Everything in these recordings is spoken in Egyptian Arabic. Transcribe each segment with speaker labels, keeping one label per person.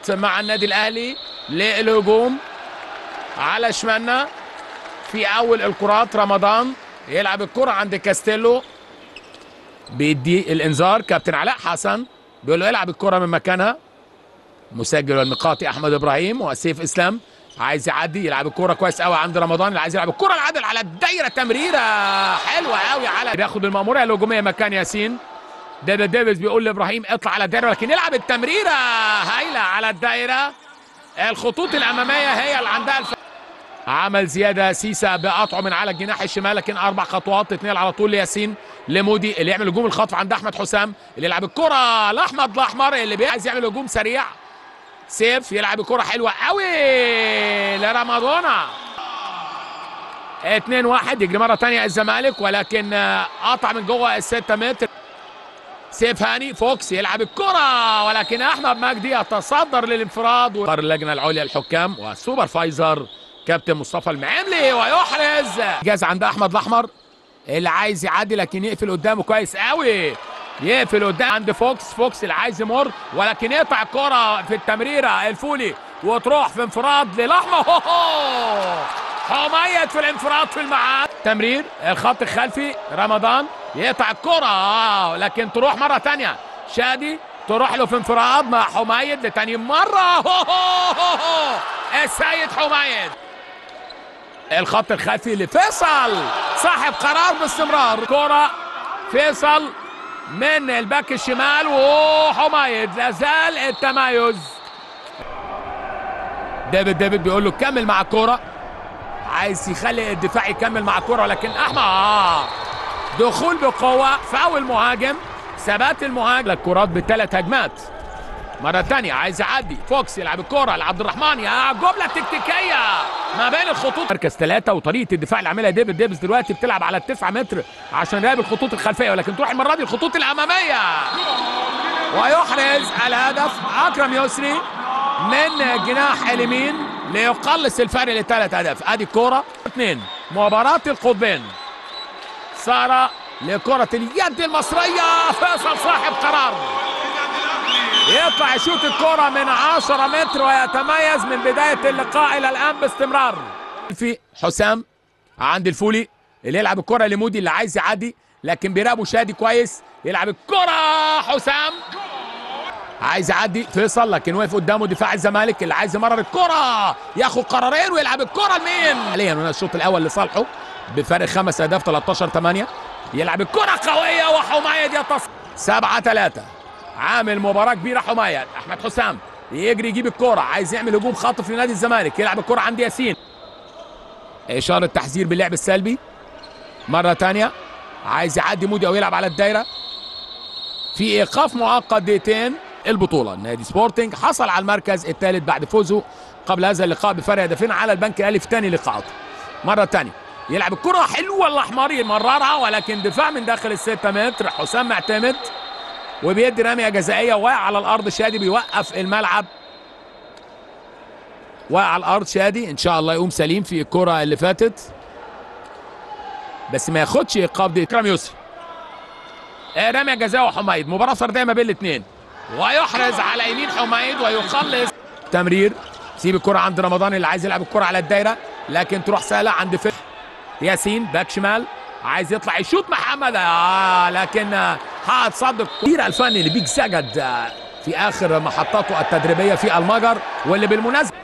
Speaker 1: الخطوط مع النادي الاهلي للهجوم على شمالنا في اول الكرات رمضان يلعب الكره عند كاستيلو بيدي الانذار كابتن علاء حسن بيقول له العب الكره من مكانها مسجل والنقاطي احمد ابراهيم وسيف اسلام عايز يعدي يلعب الكرة كويس قوي عند رمضان اللي عايز يلعب الكرة العدل على الدايرة تمريرة حلوة قوي على بياخد المأمورية الهجومية مكان ياسين ديفيد ديفيز بيقول لابراهيم اطلع على الدايرة لكن يلعب التمريرة هايلة على الدايرة الخطوط الأمامية هي اللي عندها الف... عمل زيادة سيسا بقطعه من على الجناح الشمال لكن أربع خطوات اثنين على طول لياسين لمودي اللي يعمل هجوم الخطف عند أحمد حسام اللي يلعب الكرة لأحمد الأحمر اللي عايز يعمل هجوم سريع سيف يلعب الكرة حلوة قوي لرمضان 2 1 يجري مرة ثانية الزمالك ولكن قطع من جوه الستة متر سيف هاني فوكس يلعب الكرة ولكن أحمد مجدي يتصدر للانفراد وقرر اللجنة العليا للحكام والسوبرفايزر كابتن مصطفى المعملي ويحرز جاز عند أحمد الأحمر اللي عايز يعدي لكن يقفل قدامه كويس قوي يقفل قدام عند فوكس فوكس اللي عايز يمر ولكن يقطع الكرة في التمريرة الفولي وتروح في انفراد للأحمر حميد في الانفراد في المعاد تمرير الخط الخلفي رمضان يقطع الكرة لكن تروح مرة تانية شادي تروح له في انفراد مع حميد لتاني مرة السيد حميد الخط الخلفي لفيصل صاحب قرار باستمرار كرة فيصل من الباك الشمال وحميد لازال التمايز ديفيد ديفيد بيقول له كمل مع الكرة عايز يخلي الدفاع يكمل مع الكرة ولكن احمد آه دخول بقوة فاول مهاجم ثبات المهاجم الكرات بثلاث هجمات مرة تانية عايز يعدي فوكس يلعب الكرة لعبد الرحمن يا جملة تكتيكية ما بين الخطوط مركز ثلاثة وطريقة الدفاع اللي عاملها ديفيد ديفيز دلوقتي بتلعب على التسعة متر عشان يراقب الخطوط الخلفية ولكن تروح المرة دي الخطوط الأمامية ويحرز الهدف أكرم يسري من جناح اليمين ليقلص الفرق لثلاث أهداف أدي الكرة اثنين مباراة القطبين سارة لكرة اليد المصرية فيصل صاحب قرار يطلع يشوط الكرة من 10 متر ويتميز من بداية اللقاء إلى الآن باستمرار في حسام عند الفولي اللي يلعب الكرة لمودي اللي عايز يعدي لكن بيراقبه شادي كويس يلعب الكرة حسام عايز يعدي فيصل لكن واقف قدامه دفاع الزمالك اللي عايز يمرر الكرة ياخد قرارين ويلعب الكرة لمين؟ حاليا هنا الشوط الأول لصالحه بفارق خمس أهداف 13 8 يلعب الكرة قوية وحمايد يتصل 7 3 عامل مباراة كبيرة حماية أحمد حسام يجري يجيب الكرة عايز يعمل هجوم خاطف لنادي الزمالك يلعب الكرة عند ياسين إشارة تحذير باللعب السلبي مرة تانية عايز يعدي مودي أو يلعب على الدايرة في إيقاف مؤقت دقيقتين البطولة نادي سبورتنج حصل على المركز الثالث بعد فوزه قبل هذا اللقاء بفرق هدفين على البنك الأهلي في ثاني لقاءاته مرة تانية يلعب الكرة حلوة الأحمر يمررها ولكن دفاع من داخل الستة متر حسام معتمد وبيدي رميه جزائيه واقع على الارض شادي بيوقف الملعب واقع على الارض شادي ان شاء الله يقوم سليم في الكره اللي فاتت بس ما ياخدش ايقاف دي اكرم يسري رميه جزاء وحميد مباراه فرديه ما بين الاثنين ويحرز على يمين حميد ويخلص تمرير سيب الكره عند رمضان اللي عايز يلعب الكره على الدايره لكن تروح سهله عند فتح ياسين باك شمال عايز يطلع يشوط محمد آه لكن حقق صدق كبير الفني لبيك سجد في اخر محطاته التدريبيه في المجر واللي بالمناسبه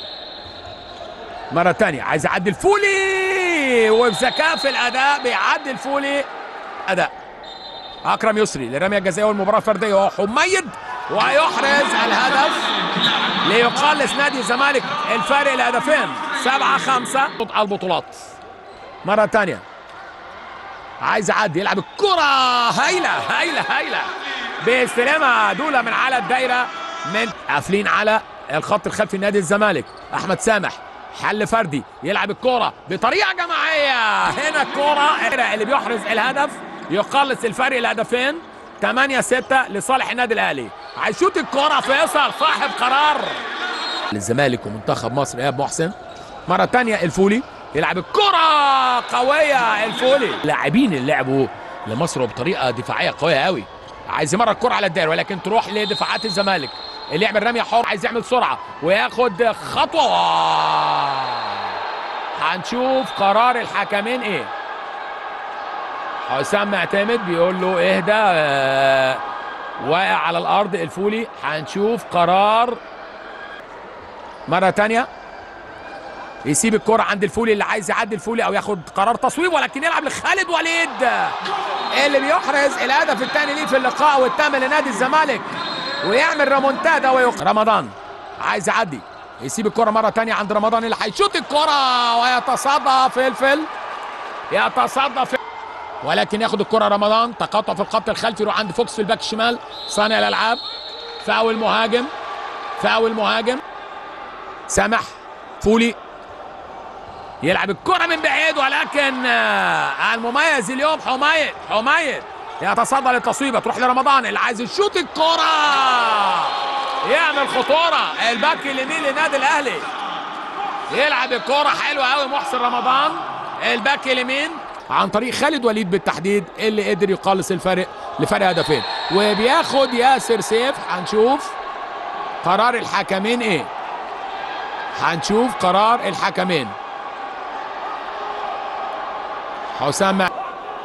Speaker 1: مره ثانيه عايز يعدي الفولي وبذكاء في الاداء بيعدي الفولي اداء اكرم يسري لرميه الجزائيه والمباراه الفرديه وهو حميد ويحرز الهدف ليقلص نادي الزمالك الفارق لهدفين سبعة خمسة البطولات مرة ثانية عايز يعدي يلعب الكرة هايلة هايلة هايلة باستلامها دولة من على الدايرة من قافلين على الخط الخلفي نادي الزمالك أحمد سامح حل فردي يلعب الكرة بطريقة جماعية هنا الكرة اللي بيحرز الهدف يقلص الفرق لهدفين 8 6 لصالح النادي الأهلي عايز يشوط الكرة فيصل صاحب قرار للزمالك ومنتخب مصر إيهاب محسن مرة تانية الفولي يلعب الكرة قوية الفولي لاعبين اللي لعبوا لمصر بطريقة دفاعية قوية قوي عايز يمرر الكرة على الدائرة ولكن تروح لدفاعات الزمالك اللي يعمل رميه حر عايز يعمل سرعه وياخد خطوه هنشوف قرار الحكمين ايه حسام معتمد بيقول له اهدى آه، واقع على الارض الفولي هنشوف قرار مره تانية يسيب الكرة عند الفولي اللي عايز يعدي الفولي او ياخد قرار تصويب ولكن يلعب لخالد وليد اللي بيحرز الهدف الثاني ليه في اللقاء والثامن لنادي الزمالك ويعمل ريمونتادا ويخ... رمضان عايز يعدي يسيب الكرة مرة تانية عند رمضان اللي هيشوط الكرة ويتصدى فلفل يتصدى فلفل ولكن ياخد الكرة رمضان تقاطع في الخط الخلفي يروح عند فوكس في الباك الشمال صانع الالعاب فاول مهاجم فاول مهاجم سامح فولي يلعب الكرة من بعيد ولكن آه، المميز اليوم حمايد حمايد يتصدى للتصويبة تروح لرمضان اللي عايز يشوط الكرة يعمل خطورة الباك اليمين للنادي الأهلي يلعب الكرة حلوة قوي محسن رمضان الباك اليمين عن طريق خالد وليد بالتحديد اللي قدر يقلص الفرق لفرق هدفين وبياخد ياسر سيف هنشوف قرار الحكمين ايه هنشوف قرار الحكمين حسام مع-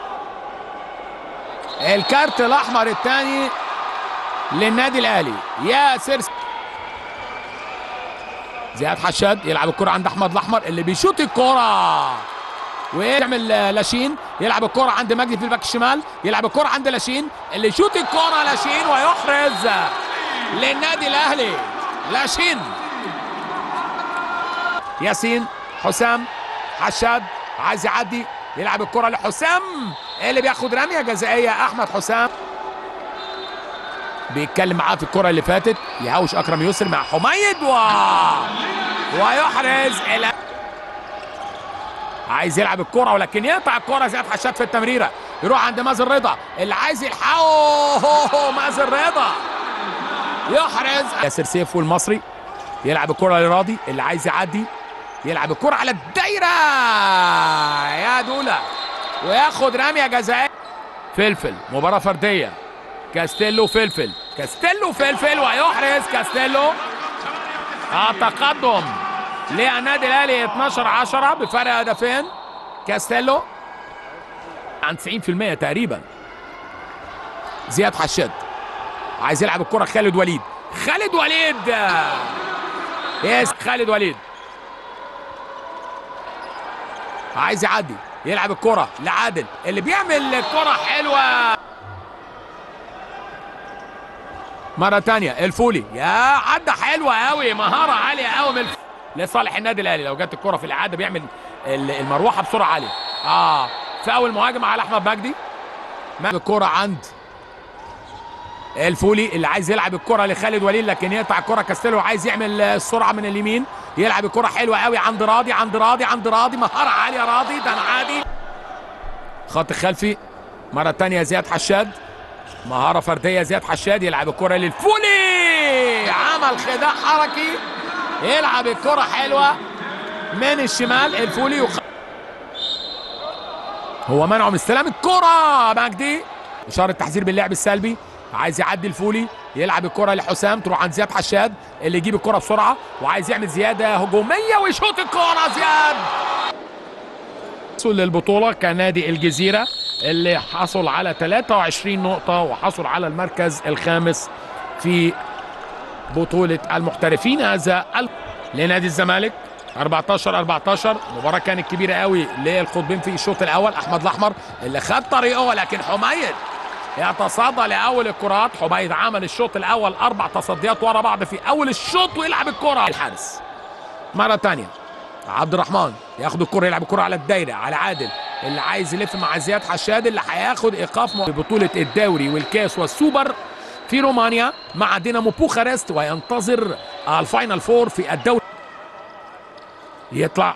Speaker 1: الكارت الاحمر الثاني للنادي الاهلي ياسر س- زياد حشاد يلعب الكرة عند احمد الاحمر اللي بيشوط الكرة ويعمل آه، لاشين يلعب الكرة عند مجدي في الباك الشمال يلعب الكرة عند لاشين اللي يشوط الكرة لاشين ويحرز للنادي الاهلي لاشين ياسين حسام حشاد عايز يعدي يلعب الكرة لحسام اللي بياخد رمية جزائية أحمد حسام بيتكلم معاه في الكرة اللي فاتت يهوش أكرم يسر مع حميد و... ويحرز إلى عايز يلعب الكرة ولكن يقطع الكرة زياد حشاد في التمريرة يروح عند مازن رضا اللي عايز يلحقه مازن رضا يحرز ياسر سيف والمصري يلعب الكرة لراضي اللي عايز يعدي يلعب الكرة على الدايرة يا دولا وياخد رمية جزائية فلفل مباراة فردية كاستيلو فلفل كاستيلو فلفل ويحرز كاستيلو التقدم للنادي الاهلي 12 10 بفرق هدفين كاستيلو عن 90% تقريبا زياد حشاد عايز يلعب الكرة خالد وليد خالد وليد يس خالد وليد عايز يعدي يلعب الكرة لعادل اللي بيعمل كرة حلوة مرة تانية الفولي يا عدى حلوة قوي مهارة عالية قوي من الف... لصالح النادي الاهلي لو جت الكرة في الإعادة بيعمل ال- المروحة بسرعة عالية اه فاول مهاجم على أحمد مجدي ما- الكرة عند الفولي اللي عايز يلعب الكرة لخالد وليد لكن يقطع الكرة كاستيلو عايز يعمل السرعة من اليمين يلعب الكرة حلوة قوي عند راضي عند راضي عند راضي مهارة عالية راضي ده عادي خط خلفي مرة تانية زياد حشاد مهارة فردية زياد حشاد يلعب الكرة للفولي عمل خداع حركي يلعب الكرة حلوة من الشمال الفولي وخ... هو منعه من استلام الكرة مجدي إشارة تحذير باللعب السلبي عايز يعدي الفولي يلعب الكرة لحسام تروح عند زياد حشاد اللي يجيب الكرة بسرعة وعايز يعمل زيادة هجومية ويشوط الكرة زياد للبطولة كنادي الجزيرة اللي حصل على 23 نقطة وحصل على المركز الخامس في بطولة المحترفين هذا ال- لنادي الزمالك 14 14 مباراة كانت كبيرة قوي للقطبين في الشوط الأول أحمد الأحمر اللي خد طريقه ولكن حميد يتصدى لأول الكرات حميد عمل الشوط الأول أربع تصديات ورا بعض في أول الشوط ويلعب الكرة الحارس مرة تانية عبد الرحمن ياخد الكرة يلعب الكرة على الدايرة على عادل اللي عايز يلف مع زياد حشاد اللي هياخد ايقاف م- في بطولة الدوري والكاس والسوبر في رومانيا مع دينامو بوخارست وينتظر الفاينل فور في الدوري يطلع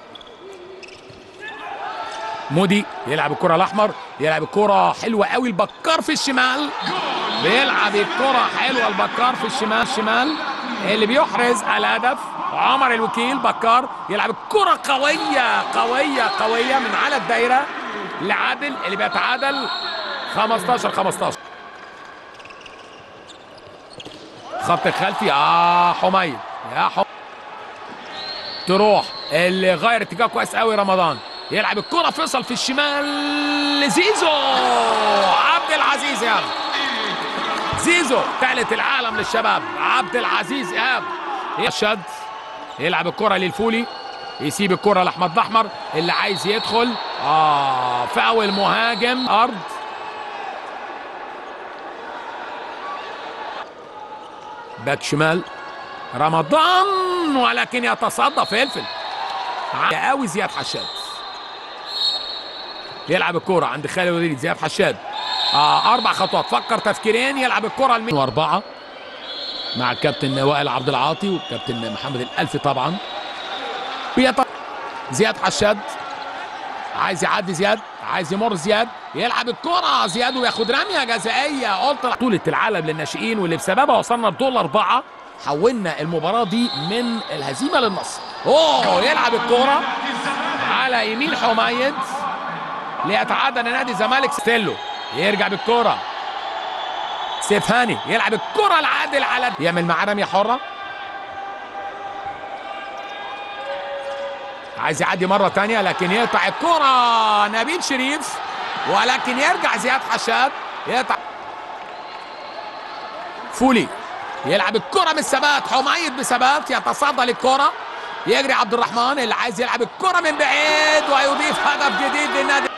Speaker 1: مودي يلعب الكرة الأحمر يلعب الكرة حلوة قوي البكار في الشمال بيلعب الكرة حلوة البكار في الشمال الشمال اللي بيحرز الهدف عمر الوكيل بكار يلعب الكرة قوية قوية قوية من على الدايرة لعادل اللي بيتعادل 15 15 خط الخلفي اه حميد يا حميد تروح اللي غير اتجاه كويس قوي رمضان يلعب الكرة فيصل في الشمال لزيزو عبد العزيز ايهاب زيزو ثالث العالم للشباب عبد العزيز ايهاب يشد يلعب الكرة للفولي يسيب الكرة لاحمد الاحمر اللي عايز يدخل اه فاول مهاجم ارض باك شمال رمضان ولكن يتصدى فلفل قوي زياد حشاد يلعب الكرة عند خالد وليد زياد حشاد آه أربع خطوات فكر تفكيرين يلعب الكرة المين وأربعة مع الكابتن وائل عبد العاطي والكابتن محمد الألفي طبعا بيط... زياد حشاد عايز يعدي زياد عايز يمر زياد يلعب الكرة زياد وياخد رمية جزائية قلت بطولة العالم للناشئين واللي بسببها وصلنا لدول أربعة حولنا المباراة دي من الهزيمة للنصر اوه يلعب الكرة على يمين حميد ليتعادل نادي الزمالك ستيلو يرجع بالكرة سيف هاني يلعب الكرة العادل على يعمل معاه رمية حرة عايز يعدي مرة تانية لكن يقطع الكرة نبيل شريف ولكن يرجع زياد حشاد يقطع فولي يلعب الكرة من الثبات حميد بثبات يتصدى للكرة يجري عبد الرحمن اللي عايز يلعب الكرة من بعيد ويضيف هدف جديد للنادي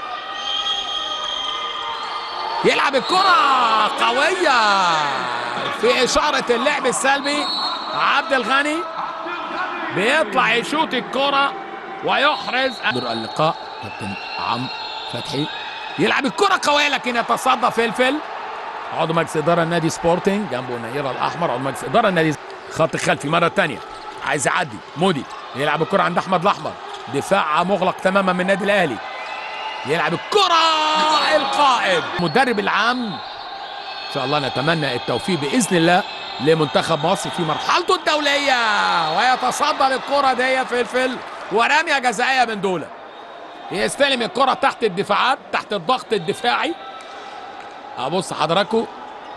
Speaker 1: يلعب الكرة قوية في إشارة اللعب السلبي عبد الغني بيطلع يشوط الكرة ويحرز اللقاء كابتن عم فتحي يلعب الكرة قوية لكن يتصدى فلفل عضو مجلس إدارة النادي سبورتنج جنبه نيرة الأحمر عضو مجلس إدارة النادي خط خلفي مرة تانية عايز يعدي مودي يلعب الكرة عند أحمد الأحمر دفاع مغلق تماما من النادي الأهلي يلعب الكرة القائد المدرب العام إن شاء الله نتمنى التوفيق بإذن الله لمنتخب مصر في مرحلته الدولية ويتصدى للكرة دي فلفل ورمية جزائية من دولة يستلم الكرة تحت الدفاعات تحت الضغط الدفاعي ابص حضراتكم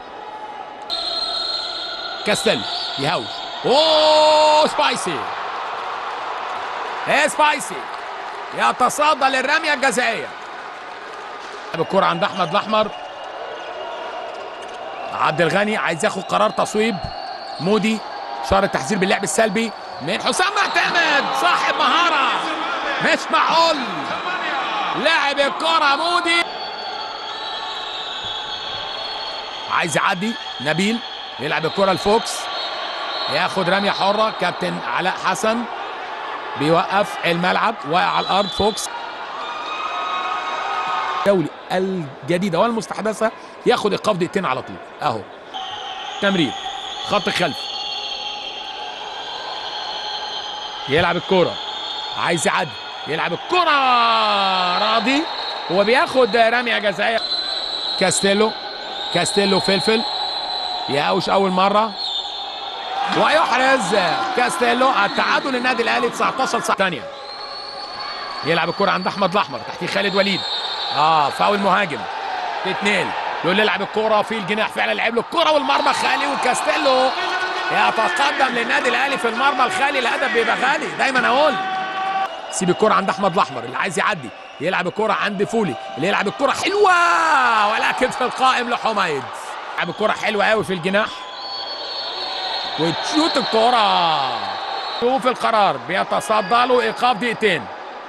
Speaker 1: كاستل يهوش اوه سبايسي ايه سبايسي يتصدى للرميه الجزائيه الكرة عند احمد الاحمر عبد الغني عايز ياخد قرار تصويب مودي شار التحذير باللعب السلبي من حسام معتمد صاحب مهاره مش معقول لاعب الكرة مودي عايز يعدي نبيل يلعب الكرة لفوكس ياخد رمية حرة كابتن علاء حسن بيوقف الملعب واقع على الأرض فوكس الدولي الجديدة والمستحدثة ياخد إيقاف دقيقتين على طول أهو تمرير خط خلف يلعب الكرة عايز يعدي يلعب الكرة راضي هو بياخد رمية جزائية كاستيلو كاستيلو فلفل يقوش اول مره ويحرز كاستيلو التعادل للنادي الاهلي 19 ساعه ثانيه يلعب الكره عند احمد الاحمر تحتيه خالد وليد اه فاول مهاجم اثنين يقول يلعب الكره في الجناح فعلا لعب له الكره والمرمى خالي وكاستيلو يتقدم للنادي الاهلي في المرمى الخالي الهدف بيبقى غالي دايما اقول سيب الكره عند احمد الاحمر اللي عايز يعدي يلعب الكرة عند فولي اللي يلعب الكرة حلوة ولكن في القائم لحميد يلعب الكرة حلوة قوي في الجناح وتشوت الكرة شوف القرار بيتصدى له ايقاف دقيقتين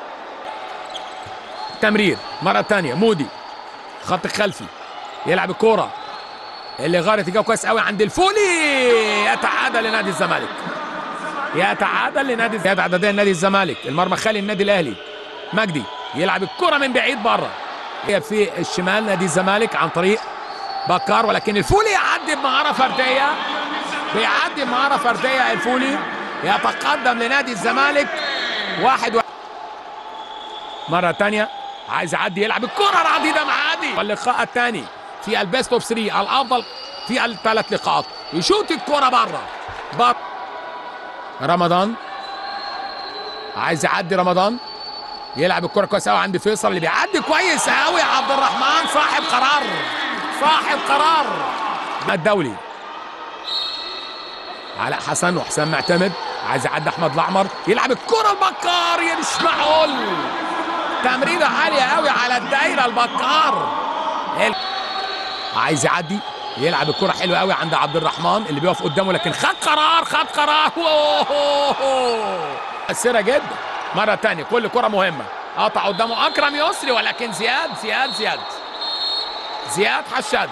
Speaker 1: تمرير مرة تانية مودي خط خلفي يلعب الكرة اللي غير اتجاه كويس قوي عند الفولي يتعادل لنادي الزمالك يتعادل لنادي زيادة عددية نادي الزمالك المرمى خالي النادي الاهلي مجدي يلعب الكرة من بعيد بره هي في الشمال نادي الزمالك عن طريق بكار ولكن الفولي يعدي بمهارة فردية بيعدي بمهارة فردية الفولي يتقدم لنادي الزمالك واحد و... مرة تانية عايز يعدي يلعب الكرة العديدة مع عادي واللقاء الثاني في البيست اوف 3 الافضل في الثلاث لقاءات يشوط الكرة بره بر... رمضان عايز يعدي رمضان يلعب الكرة كويس قوي عند فيصل اللي بيعدي كويس قوي عبد الرحمن صاحب قرار صاحب قرار الدولي علاء حسن وحسام معتمد عايز يعدي احمد الاحمر يلعب الكره البكار يا مش معقول تمريره عاليه قوي على الدايره البكار ال- عايز يعدي يلعب الكره حلوه قوي عند عبد الرحمن اللي بيقف قدامه لكن خد قرار خد قرار مؤثره جدا مره تانية كل كره مهمه قطع قدامه اكرم يسري ولكن زياد زياد زياد زياد حشاد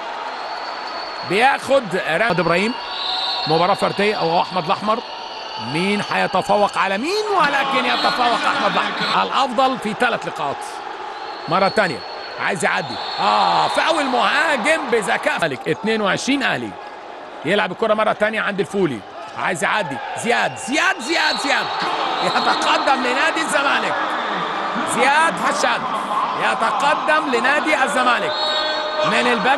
Speaker 1: بياخد رامد ابراهيم مباراه فرديه او احمد الاحمر مين هيتفوق على مين ولكن يتفوق احمد الاحمر الافضل في ثلاث لقاءات مره تانية عايز يعدي اه فاول مهاجم بذكاء ملك 22 اهلي يلعب الكره مره تانية عند الفولي عايز يعدي زياد زياد زياد زياد يتقدم لنادي الزمالك زياد حشاد يتقدم لنادي الزمالك من الباك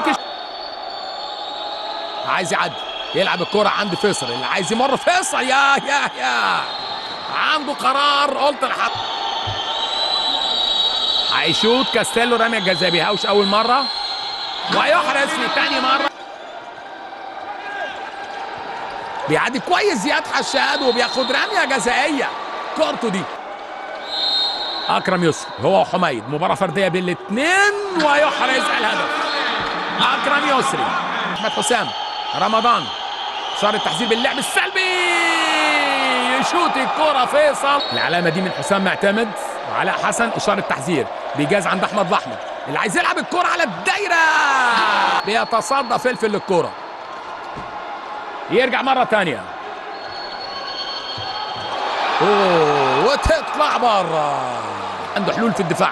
Speaker 1: عايز يعدي يلعب الكرة عند فيصل اللي عايز يمر فيصل يا يا يا عنده قرار قلت الحق هيشوط كاستيلو رمي الجزاء بيهاوش اول مرة ويحرز في تاني مرة بيعدي كويس زياد حشاد وبياخد رمية جزائية كورته دي اكرم يسري هو وحميد مباراة فردية بين الاثنين ويحرز الهدف اكرم يسري احمد حسام رمضان صار التحذير باللعب السلبي يشوط الكرة فيصل العلامة دي من حسام معتمد وعلاء حسن إشارة تحذير بيجاز عند أحمد الأحمر اللي عايز يلعب الكرة على الدايرة بيتصدى فلفل للكرة يرجع مرة تانية أوه وتطلع بره عنده حلول في الدفاع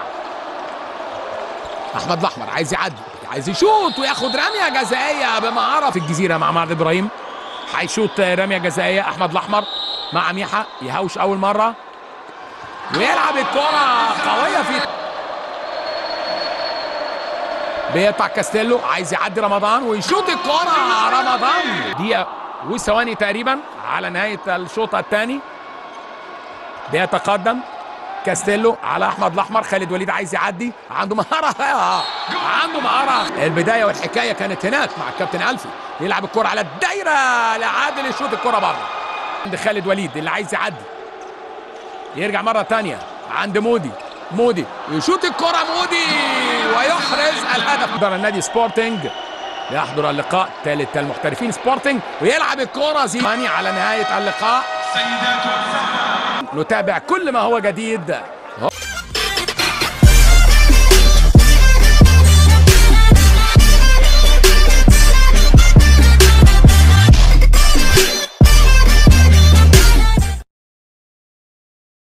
Speaker 1: احمد الاحمر عايز يعدي عايز يشوط وياخد رميه جزائيه بمهاره في الجزيره مع معهد ابراهيم هيشوط رميه جزائيه احمد الاحمر مع ميحا يهوش اول مره ويلعب الكره قويه في بيقطع كاستيلو عايز يعدي رمضان ويشوط الكره رمضان دقيقه وثواني تقريبا على نهايه الشوط الثاني بيتقدم كاستيلو على احمد الاحمر خالد وليد عايز يعدي عنده مهاره عنده مهاره البدايه والحكايه كانت هناك مع الكابتن الفي يلعب الكره على الدايره لعادل يشوط الكره بره عند خالد وليد اللي عايز يعدي يرجع مره ثانيه عند مودي مودي يشوط الكره مودي ويحرز الهدف يحضر النادي سبورتنج يحضر اللقاء ثالث المحترفين سبورتنج ويلعب الكره زي على نهايه اللقاء نتابع كل ما هو جديد